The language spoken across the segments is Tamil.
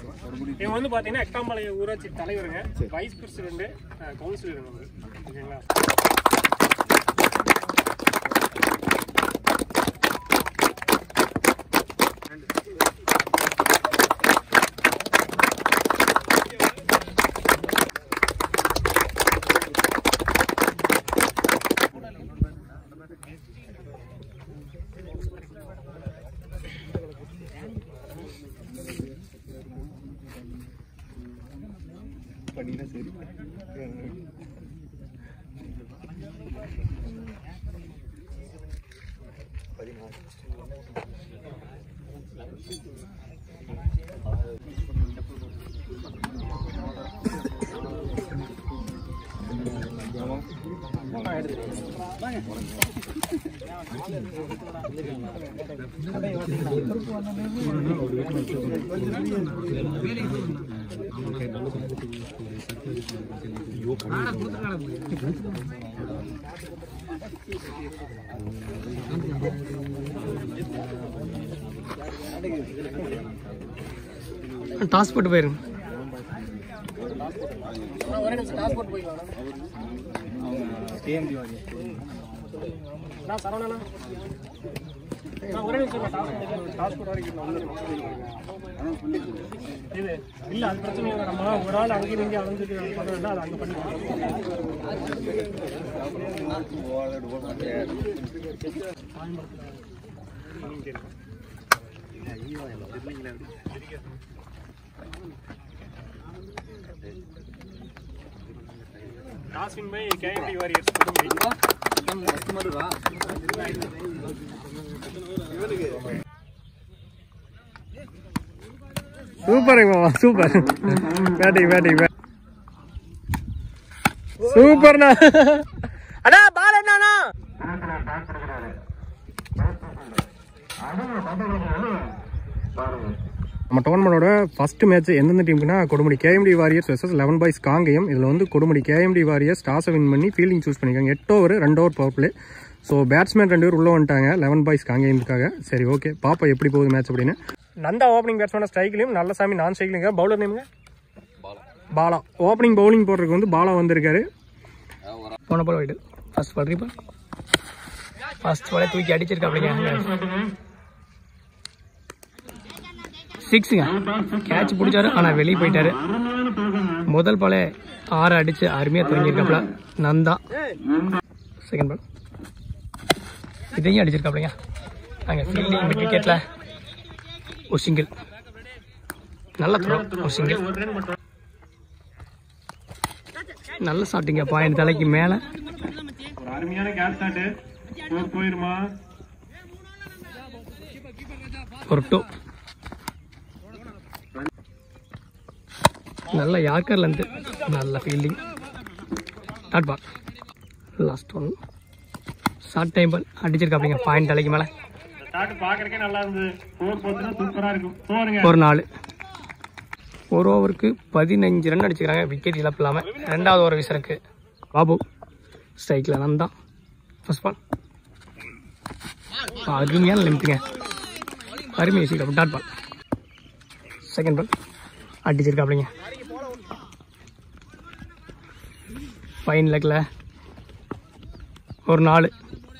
இவங்க வந்து பாத்தீங்கன்னா எட்டாம்பாளைய ஊராட்சி தலைவருங்க வைஸ் பிரசிடென்ட் கவுன்சிலருங்க அவரு. ஓகேங்களா டாஸ் போட்டு போயிருங்க ஒரே நிமிஷம் டாஸ் போட்டு போய்க்கலாம் நான் சரவணா நான் ஒரே நிமிஷம் டாஸ் டாஸ் போட்டு வரைக்கும் நான் வந்துடுறேன். இது இல்ல அது பிரச்சனை இல்லை நம்ம ஒரு ஆள் அங்கேயும் இங்கே அலைஞ்சிட்டு பண்ண வேண்டாம் அதை அங்கே பண்ணிக்கலாம் toss win by KMP warriors சூப்பருங்க மாமா சூப்பர் பேட்டிங் பேட்டிங் சூப்பர்ண்ணா அண்ணா பால் என்னண்ணா நம்ம டோர்னமெண்டோட ஃபர்ஸ்ட் மேட்ச் எந்தெந்த டீமுக்குனா Kodumudi KMT warriors versus eleven boys Kangayam இதில் வந்து கொடுமுடி கேஎம்டி வாரியர்ஸ் டாஸை வின் பண்ணி ஃபீல்டிங் சூஸ் பண்ணிக்காங்க எட்டு ஓவர் ரெண்டு over power play so batsman ரெண்டு பேர் உள்ளே வந்துட்டாங்க லெவன் பாய்ஸ் காங்கேயத்துக்காக சரி ஓகே பாப்பா எப்படி போகுது மேட்ச் அப்படின்னு நந்தா ஓப்பனிங் பேட்ஸ்மேன் ஸ்ட்ரைக்லையும் நல்ல சாமி நான் ஸ்ட்ரைக்லிங்க பவுலர் நேமுங்க பாலா ஓப்பனிங் பவுலிங் போடுறதுக்கு வந்து பாலா வந்திருக்காரு போன ball wide first ball reball first பாலே தூக்கி அடிச்சிருக்கா அப்படிங்க சிக்ஸுங்க கேட்ச் பிடிச்சாரு ஆனால் வெளியே போயிட்டாரு முதல் பாலே ஆறு அடிச்சு அருமையாக தூங்கியிருக்காப்புல நந்தா செகண்ட் பால் இதையும் அடிச்சிருக்காப்லைங்க அங்கே ஃபீல்டிங் மிட் விக்கெட்டில் ஒரு சிங்கிள் நல்ல த்ரோ ஒரு சிங்கிள் நல்ல ஷாட்டிங்க பாயிண்ட் தலைக்கு மேலே ஒரு அருமையான கேப் ஸ்டார்ட் ஸ்கோர் போயிருமா ஒரு டூ நல்ல யார்கர்லேருந்து நல்ல fielding dot ball last one short time ball அடிச்சிருக்காப்லைங்க பாயிண்ட் தலைக்கு மேலே ஸ்டார்ட் பாக்குறதுக்கே நல்லா இருந்தது ஸ்கோர் போச்சுன்னா சூப்பரா இருக்கும் போருங்க ஒரு நாலு ஒரு ஓவருக்கு பதினஞ்சு ரன் அடிச்சுக்கிறாங்க விக்கெட் இழப்பு இல்லாமல் ரெண்டாவது ஓவர் வீசருக்கு பாபு ஸ்ட்ரைக்கில் நந்தா ஃபர்ஸ்ட் பால் அருமையான லென்த்துங்க அருமையை சீக்கிரம் டாட் பால் செகண்ட் பால் அடிச்சிருக்காப்லைங்க ஃபைன் லெக்கில் ஒரு நாலு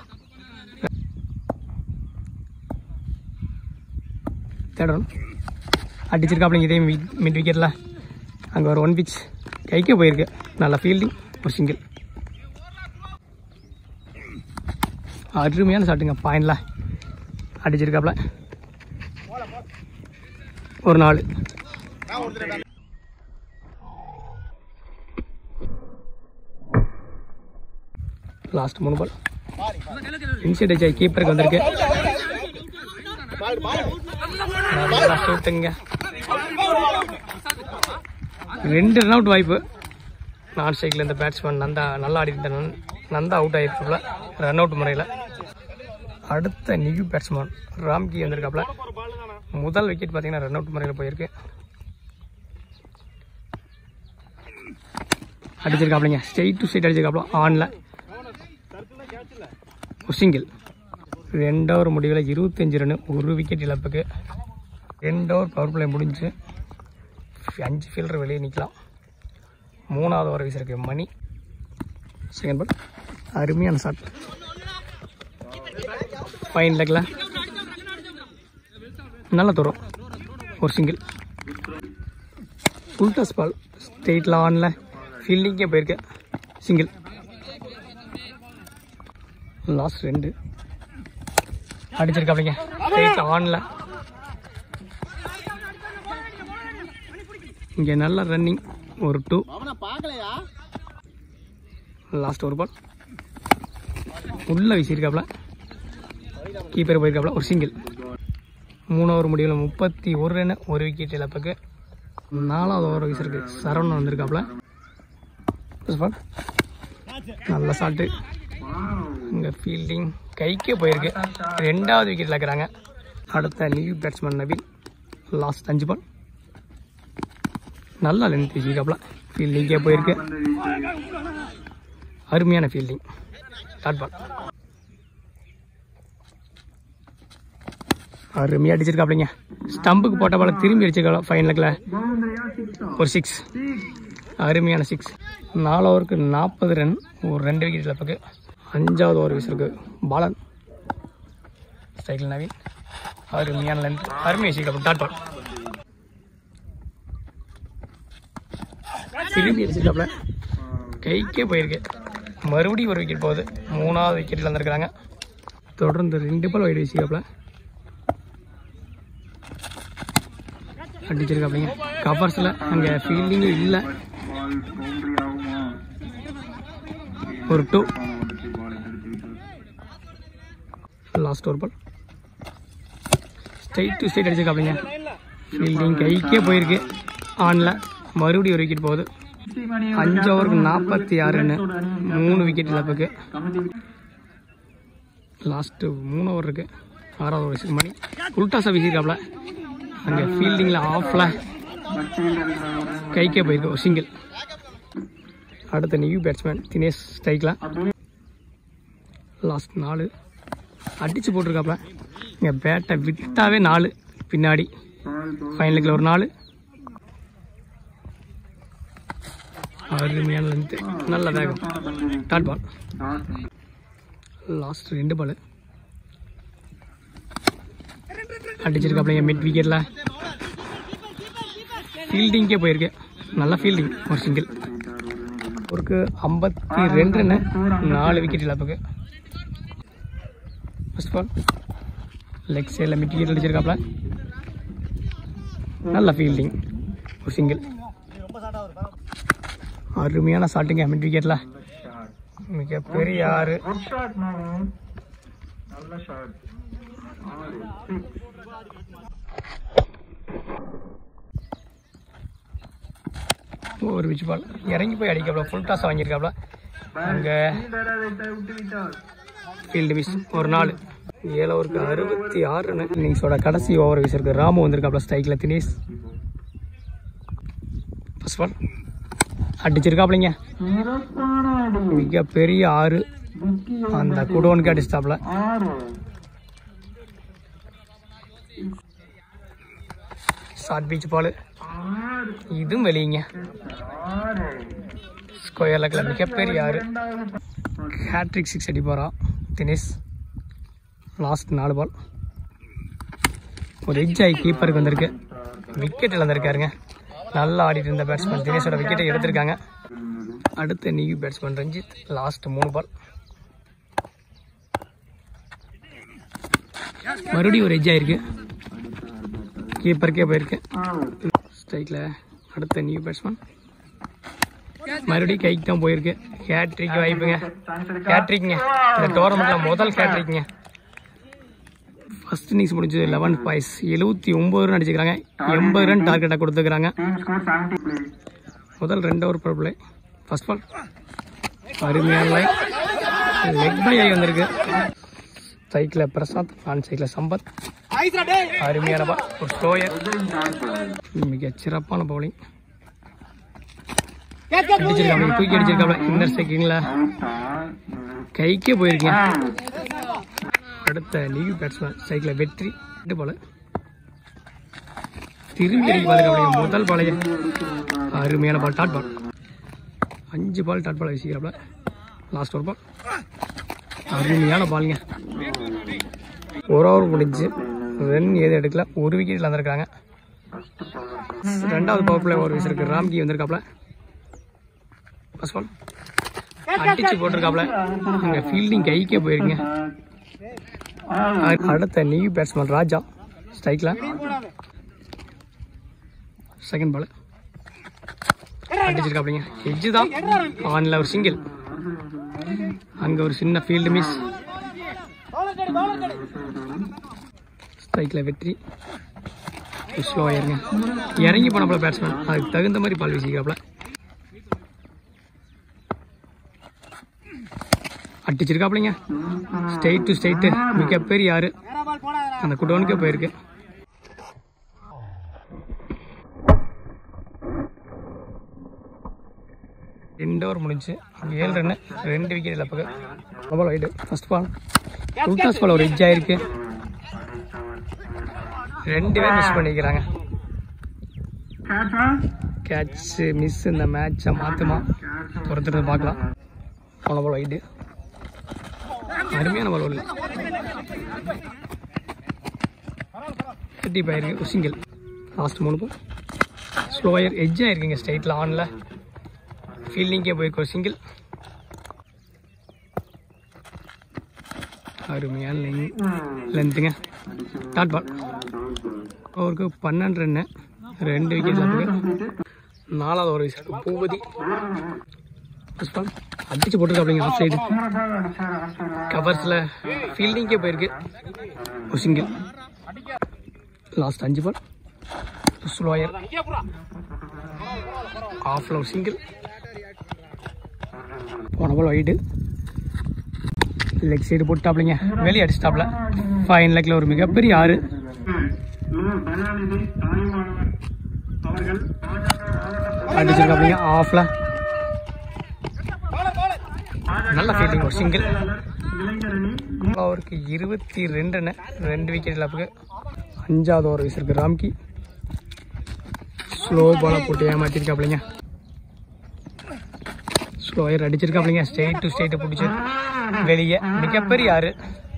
தேர்ட் ஒன் அடிச்சிருக்காப்லைங்க இதே மிட் விக்கெட்டில் அங்கே ஒரு ஒன் பிச் கைக்கே போயிருக்கு நல்ல ஃபீல்டிங் ஒரு சிங்கிள் அருமையான ஷாட்டுங்க பாயிண்டில் அடிச்சிருக்காப்ல ஒரு நாலு லாஸ்ட் மூணு பால் இன்சைட் அடிச்சா கீப்பருக்கு வந்திருக்கு நல்லா ஷூட்டுங்க ரெண்டு ரன் அவுட் வாய்ப்பு நான் ஸ்ட்ரைக்கில் இந்த பேட்ஸ்மேன் நந்தா நல்லா ஆடி இருந்த நந்- நந்தா அவுட் ஆகிருக்காப்ல ரன் அவுட் முறையில் அடுத்த நியூ பேட்ஸ்மேன் ராம்கி வந்திருக்காப்ல முதல் விக்கெட் பார்த்தீங்கன்னா ரன் அவுட் முறையில் போயிருக்கு அடிச்சிருக்காப்லைங்க ஸ்ட்ரெயிட் டு ஸ்ட்ரெயிட் அடிச்சிருக்காப்ல ஆனில் ஒரு சிங்கிள் ரெண்டு ஓவர் முடிவில் இருபத்தஞ்சு ரன் ஒரு விக்கெட் இழப்புக்கு ரெண்டு ஓவர் பவர் பிளே முடிஞ்சு அஞ்சு ஃபீல்டர் வெளியே நிற்கலாம் மூணாவது ஓவர் வீசிருக்கு மணி செகண்ட் பால் அருமையான ஷாட் ஃபைன் லெக்கில் நல்ல தூரம் ஒரு சிங்கிள் ஃபுல் டஸ் பால் ஸ்ட்ரெயிட்டில் ஆனில் ஃபீல்டிங்கே போயிருக்கு சிங்கிள் லாஸ்ட் ரெண்டு அடிச்சிருக்காப்பிங்க ஸ்ட்ரெயிட்டில் ஆனில் இங்கே நல்ல ரன்னிங் ஒரு டூ லாஸ்ட் ஒரு பால் உள்ள வீசியிருக்காப்ல கீப்பர் போயிருக்காப்ல ஒரு சிங்கிள் மூணு ஓவர் முடிவில் முப்பத்தி ஒரு ரன் ஒரு விக்கெட் இழப்புக்கு நாலாவது ஓவர் வீசிருக்கு சரவணன் வந்திருக்காப்ல First ball. நல்ல ஷாட்டு இங்கே ஃபீல்டிங் கைக்கே போயிருக்கு ரெண்டாவது விக்கெட்டில் இருக்கிறாங்க அடுத்த நியூ பேட்ஸ்மேன் நபீல் லாஸ்ட் அஞ்சு பால் நல்லா லென்த் வீசிக்காப்ல ஃபீல்டிங்கே போயிருக்கு அருமையான ஃபீல்டிங் டாட் பால் அருமையாக அடிச்சிருக்காப்லைங்க ஸ்டம்புக்கு போட்ட பால திரும்பி அடிச்சிருக்கலாம் ஃபைனலுக்குல ஒரு சிக்ஸ் அருமையான சிக்ஸ் நாலு ஓவருக்கு நாற்பது ரன் ஒரு ரெண்டு விக்கெட் இழப்புக்கு அஞ்சாவது ஓவர் வீசிருக்கு பாலன் சைக்கிள் நவீன் அருமையான லென்த் அருமையாக வச்சிருக்காப்ல டாட் பால் திரும்பி அடிச்சிருக்காப்ல கைக்கே போயிருக்கு மறுபடியும் ஒரு விக்கெட் போகுது மூணாவது விக்கெட்டில் வந்திருக்கிறாங்க தொடர்ந்து ரெண்டு பால் வைடு வீசிக்காப்ல அடிச்சிருக்காப்லைங்க கவர்ஸில் அங்கே ஃபீல்டிங்கும் இல்லை ஒரு டூ லாஸ்ட் ஒரு பால் ஸ்ட்ரைட் டு ஸ்ட்ரைட் அடிச்சிருக்காப்லைங்க ஃபீல்டிங் கைக்கே போயிருக்கு ஆனில் மறுபடியும் ஒரு விக்கெட் போகுது அஞ்சு ஓவருக்கு நாற்பத்தி ஆறு ரன்னு மூணு விக்கெட் இழப்புக்கு லாஸ்ட்டு மூணு ஓவர் இருக்கு ஆறாவது ஓவர் மணி உல்டாஸாக வீசியிருக்காப்ல அங்கே ஃபீல்டிங்கில் ஆஃபில் கைக்கே போயிருக்கு ஒரு சிங்கிள் அடுத்த நியூ பேட்ஸ்மேன் தினேஷ் ஸ்ட்ரைக்கில் லாஸ்ட் நாலு அடித்து போட்டிருக்காப்ல இங்கே பேட்டை விட்டாவே நாலு பின்னாடி ஃபைனலுக்குள்ள ஒரு நாலு அருமையான லென்த்து நல்ல வேகம் டாட் பால் லாஸ்ட் ரெண்டு பால் அடிச்சிருக்காப்லைங்க மிட் விக்கெட்டில் ஃபீல்டிங்கே போயிருக்கு நல்ல ஃபீல்டிங் ஒரு சிங்கிள் ஒருக்கு ஐம்பத்தி ரெண்டு ரன்னு நாலு விக்கெட் இழப்புக்கு ஃபர்ஸ்ட் பால் லெக் சைடில் மிட் விக்கெட் அடிச்சிருக்காப்ல நல்ல ஃபீல்டிங் ஒரு சிங்கிள் அருமையான ஷாட்டுங்க மிட் விக்கெட்டில் மிக பெரிய ஆறு ஒரு விச் பால் இறங்கி போய் அடிக்காப்ல ஃபுல் டாஸ் வாங்கியிருக்காப்ல அங்கே ஃபீல்டு மிஸ் ஒரு நாள் ஏழு ஓவருக்கு அறுபத்தி ஆறு ரன் இன்னிங்ஸோட கடைசி ஓவர் வீஸ் இருக்கு ராமு வந்திருக்காப்ல ஸ்ட்ரைக்கில் தினேஷ் ஃபர்ஸ்ட் பால் அடிச்சிருக்காப்லைங்க மிக பெரிய ஆறு அந்த குடோனுக்கு அடிச்சிட்டாப்ல ஷார்ட் பீச் பால் இதுவும் வெளியங்க ஸ்கொயர் லெக்கில் மிகப்பெரிய ஆறு ஹேட்ரிக் சிக்ஸ் அடி போகிறான் தினேஷ் லாஸ்ட் நாலு பால் ஒரு எட்ஜ் ஆகி கீப்பருக்கு வந்திருக்கு விக்கெட் இழந்திருக்காருங்க நல்லா ஆடிட்டு இருந்த பேட்ஸ்மேன் தினேஷோட விக்கெட்டை எடுத்திருக்காங்க அடுத்த நியூ பேட்ஸ்மேன் ரஞ்சித் லாஸ்ட் மூணு பால் மறுபடியும் ஒரு எட்ஜ் ஆயிருக்கு கீப்பருக்கே போயிருக்கு ஸ்ட்ரைக்கில் அடுத்த நியூ பேட்ஸ்மேன் மறுபடியும் கைக்கு தான் போயிருக்கு ஹேட்ரிக் வாய்ப்புங்க ஹேட்ரிக்ங்க இந்த டோர்னமெண்ட்டில் முதல் ஹேட்ரிக்ங்க ஃபர்ஸ்ட் இன்னிங்ஸ் முடிஞ்சது லெவன் பாய்ஸ் எழுபத்தி ஒம்பது ரன் அடிச்சுக்கிறாங்க எண்பது ரன் டார்கெட்டாக கொடுத்துக்கிறாங்க முதல் ரெண்டு over power play first ball அருமையான லைன் லெக் பை ஆகி வந்திருக்கு சைக்கிளில் பிரசாத் ஆன் சைக்கிளில் சம்பத் அருமையான பால் ஒரு ஸ்டோயர் மிக சிறப்பான பவுலிங் அடிச்சிருக்காங்க தூக்கி அடிச்சிருக்காங்க இன்னர் செகண்ட்ல கைக்கே போயிருக்கீங்க அடுத்த நியூ பேட்ஸ்மேன் சைக்கிள் வெற்றி ரெண்டு பால் திரும்பி அடிக்க பார்த்துருக்காங்க முதல் பாலையே அருமையான பால் டாட் பால் அஞ்சு பால் டாட் பால் வீசிக்கிறாப்ல லாஸ்ட் ஒரு பால் அருமையான பாலுங்க ஒரு ஓவர் முடிஞ்சு ரன் எதுவும் எடுக்கல ஒரு விக்கெட்டில் வந்திருக்காங்க ரெண்டாவது பவர் பிளே ஓவர் வீசிருக்கு ராம்கி வந்திருக்காப்ல ஃபர்ஸ்ட் பால் அடிச்சு போட்டிருக்காப்ல அங்கே ஃபீல்டிங் கைக்கே போயிருக்குங்க அடுத்த நியூ பேட்ஸ்மேன் ராஜா ஸ்ட்ரைக்கில் செகண்ட் பால் அடிச்சிருக்காப்லிங்க எஜ்ஜு தான் ஆனில் ஒரு சிங்கிள் அங்கே ஒரு சின்ன ஃபீல்டு மிஸ் ஸ்ட்ரைக்கில் வெற்றி ஸ்லோ ஆயிருங்க இறங்கி போனப்பல பேட்ஸ்மேன் அதுக்கு தகுந்த மாதிரி பால் வீசிக்கிறாப்ல அடிச்சிருக்காப்லிங்க ஸ்ட்ரைட் டு ஸ்ட்ரைட்டு மிகப்பெரிய யாரு அந்த குடோனுக்கே போயிருக்கு ரெண்டு ஓவர் முடிஞ்சு ஏழு ரன்னு ரெண்டு விக்கெட் இழப்புக்கு பால் வைடு ஃபர்ஸ்ட் பால் உல்டாஸ் பால் ஒரு எட்ஜ் ஆயிருக்கு ரெண்டு பேர் மிஸ் பண்ணிக்கிறாங்க கேட்ச் மிஸ் இந்த மேட்சை மாற்றுமா பொறுத்துட்டு பார்க்கலாம் போன பால் வைடு அருமையான பால் உள்ள தேர்ட்டி போயிருக்கு ஒரு சிங்கிள் லாஸ்ட் மூணு பால் ஸ்லோயர் எட்ஜ் ஆயிருக்குங்க ஸ்ட்ரைட்டில் ஆனில் ஃபீல்டிங்கே போயிருக்கு ஒரு சிங்கிள் அருமையான லெங் லென்த்துங்க டாட் பால் அவருக்கு பன்னெண்டு ரன்னு ரெண்டு விக்கெட் இருக்கு நாலாவது ஒரு வீசருக்கு பூபதி ஃபர்ஸ்ட் பால் அடிச்சு போட்டுருக்காப்லிங்க ஆஃப் சைடு கவர்ஸில் ஃபீல்டிங்கே போயிருக்கு ஒரு சிங்கிள் லாஸ்ட் அஞ்சு பால் ஸ்லோயர் ஆஃப்ல ஒரு சிங்கிள் போன பால் ஒயிட்டு லெக் சைடு போட்டாப்லிங்க வெளியே அடிச்சிட்டாப்ல ஃபைன் லெக்கில் ஒரு மிகப்பெரிய ஆறு அடிச்சிருக்காப்லிங்க ஆஃப்ல நல்ல ஃபீல்டிங் ஒரு சிங்கிள் அவருக்கு இருபத்தி ரெண்டு ரன்னு ரெண்டு விக்கெட் இழப்புக்கு அஞ்சாவது ஓவர் வீசிருக்கு ராம்கி ஸ்லோ பாலை போட்டு ஏமாத்திருக்காப்லிங்க ஸ்லோயர் அடிச்சிருக்காப்லிங்க ஸ்ட்ரெயிட் டு ஸ்ட்ரெயிட் பிடிச்சி வெளியே மிகப்பெரிய ஆறு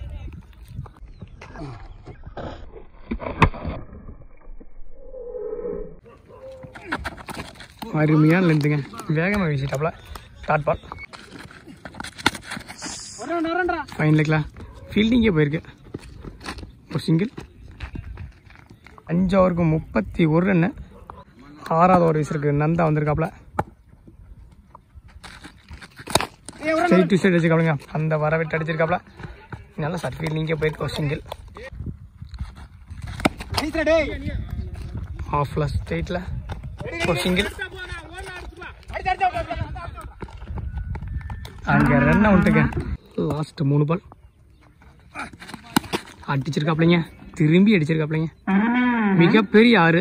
அருமையான லென்த்துங்க வேகமாக வீசிட்டாப்ல டாட் பால் ஃபைன் லெக்லாம் ஃபீல்டிங்கே போயிருக்கு ஒரு சிங்கிள் அஞ்சு ஓவருக்கு முப்பத்தி ஒரு ரன்னு ஆறாவது ஓவர் வீசிருக்கு நந்தா வந்திருக்காப்ல ஸ்ட்ரைட் டு ஸ்ட்ரைட் வச்சிருக்காப்லங்க அந்த வர விட்டு அடிச்சிருக்காப்ல நல்ல சார் ஃபீல்டிங்கே போயிருக்கு ஒரு சிங்கிள் ஆஃப்ல ஸ்ட்ரைட்டில் ஒரு சிங்கிள் அங்கே ரன் அவுட்டுங்க லாஸ்ட் மூணு பால் அடிச்சிருக்காப்லைங்க திரும்பி அடிச்சிருக்காப்லைங்க மிகப்பெரிய ஆறு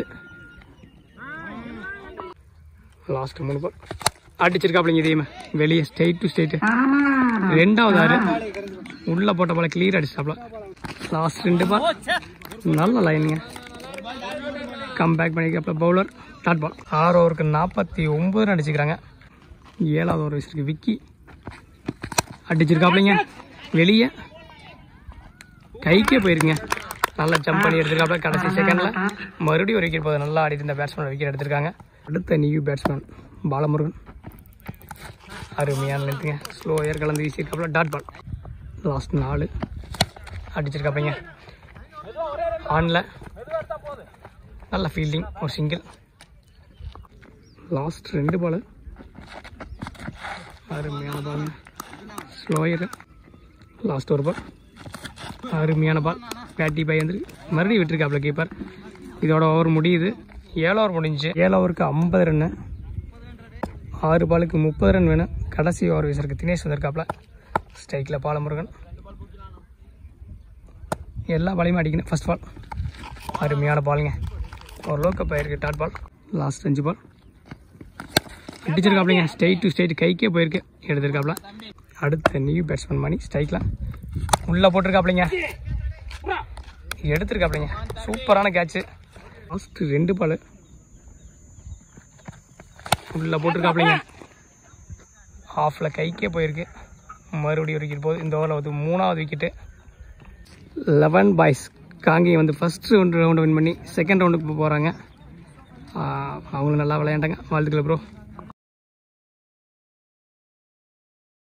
லாஸ்ட் மூணு பால் அடிச்சிருக்காப்லைங்க இதையுமே வெளியே ஸ்ட்ரெயிட் டு ஸ்ட்ரெயிட் ரெண்டாவது ஆறு உள்ள போட்ட பால கிளியர் அடிச்சிட்டாப்ல லாஸ்ட் ரெண்டு பால் நல்ல லைனுங்க கம் பேக் பண்ணிக்கிறாப்ல பவுலர் டாட் பால் ஆறு ஓவருக்கு நாற்பத்தி ஒம்பது ரன் அடிச்சுக்கிறாங்க ஏழாவது ஓவர் வச்சிருக்கு விக்கி அடிச்சிருக்காப்லைங்க வெளியே கைக்கே போயிருங்க நல்லா ஜம்ப் பண்ணி எடுத்திருக்காப்ல கடைசி செகண்ட்ல மறுபடியும் ஒரு விக்கெட் போகுது நல்லா ஆடி இந்த பேட்ஸ்மேன் விக்கெட் எடுத்திருக்காங்க அடுத்த நியூ பேட்ஸ்மேன் பாலமுருகன் அருமையான லென்த்துங்க ஸ்லோயர் கலந்து வீசியிருக்காப்ல டாட் பால் லாஸ்ட் நாலு அடிச்சிருக்காப்பைங்க ஆனில் நல்ல ஃபீல்டிங் ஒரு சிங்கிள் லாஸ்ட் ரெண்டு பால் அருமையான பால் ஸ்லோயர் லாஸ்ட் ஒரு பால் அருமையான பால் பேட்டி பை வந்து மறுபடியும் விட்டுருக்காப்ல கீப்பர் இதோட ஓவர் முடியுது ஏழு ஓவர் முடிஞ்சு ஏழு ஓவருக்கு ஐம்பது ரன்னு ஆறு பாலுக்கு முப்பது ரன் வேணும் கடைசி ஓவர் வீசருக்கு தினேஷ் வந்திருக்காப்ல ஸ்ட்ரைக்கில் பாலமுருகன் எல்லா பாலையும் அடிக்கணும் ஃபர்ஸ்ட் பால் அருமையான பாலுங்க ஒரு லோக்க போயிருக்கு டாட் பால் லாஸ்ட் அஞ்சு பால் அடிச்சிருக்காப்லைங்க ஸ்ட்ரைட் டு ஸ்ட்ரைட் கைக்கே போயிருக்கு எடுத்திருக்காப்ல அடுத்த நியூ பேட்ஸ்மேன் மணி ஸ்ட்ரைக்கில் உள்ளே போட்டிருக்காப்லைங்க எடுத்திருக்காப்லைங்க சூப்பரான கேட்ச்சு லாஸ்ட்டு ரெண்டு பால் உள்ளே போட்டிருக்காப்லைங்க ஆஃபில் கைக்கே போயிருக்கு மறுபடியும் ஒரு விக்கெட் போகுது இந்த ஓவரில் வந்து மூணாவது விக்கெட்டு லெவன் பாய்ஸ் காங்கேயம் வந்து ஃபஸ்ட் ரவுண்டு ரவுண்டு வின் பண்ணி செகண்ட் ரவுண்டுக்கு போகிறாங்க அவங்களும் நல்லா விளையாண்டாங்க வாழ்த்துக்கள் ப்ரோ